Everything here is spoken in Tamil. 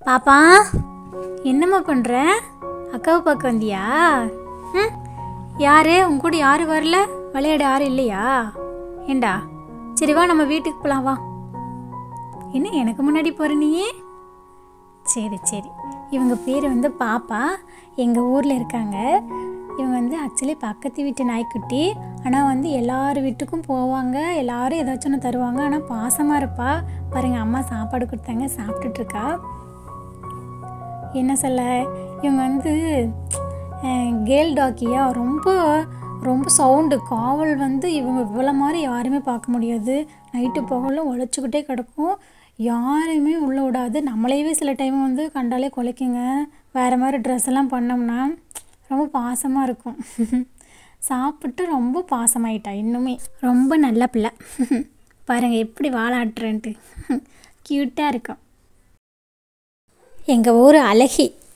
பாப்பா என்னம்மா பண்ணுற அக்காவை பார்க்க வந்தியா ம் யாரு உன் கூட யாரு வரல விளையாட யாரும் இல்லையா ஏண்டா சரி வா நம்ம வீட்டுக்கு போகலாம் வா என்ன எனக்கு முன்னாடி போகிற நீயே சரி சரி இவங்க பேர் வந்து பாப்பா எங்கள் ஊரில் இருக்காங்க இவங்க வந்து ஆக்சுவலி பக்கத்து வீட்டு நாய்க்குட்டி ஆனால் வந்து எல்லார் வீட்டுக்கும் போவாங்க எல்லாரும் ஏதாச்சும் ஒன்று தருவாங்க ஆனால் பாசமாக இருப்பா பாருங்கள் அம்மா சாப்பாடு கொடுத்தாங்க சாப்பிட்டுட்டு இருக்கா என்ன சொல்ல இவங்க வந்து கேர்ள் டாக்கியா ரொம்ப ரொம்ப சவுண்டு காவல் வந்து இவங்க இவ்வளோ மாதிரி யாருமே பார்க்க முடியாது நைட்டு பகலும் உழைச்சிக்கிட்டே கிடக்கும் யாரையுமே உள்ளே விடாது நம்மளையவே சில டைம் வந்து கண்டாலே குலைக்குங்க வேறு மாதிரி ட்ரெஸ் எல்லாம் பண்ணோம்னா ரொம்ப பாசமாக இருக்கும் சாப்பிட்டு ரொம்ப பாசமாயிட்டா இன்னுமே ரொம்ப நல்ல பிள்ளை பாருங்கள் எப்படி வாழாட்டுறேன்ட்டு க்யூட்டாக இருக்கும் எங்கள் ஊர் அழகி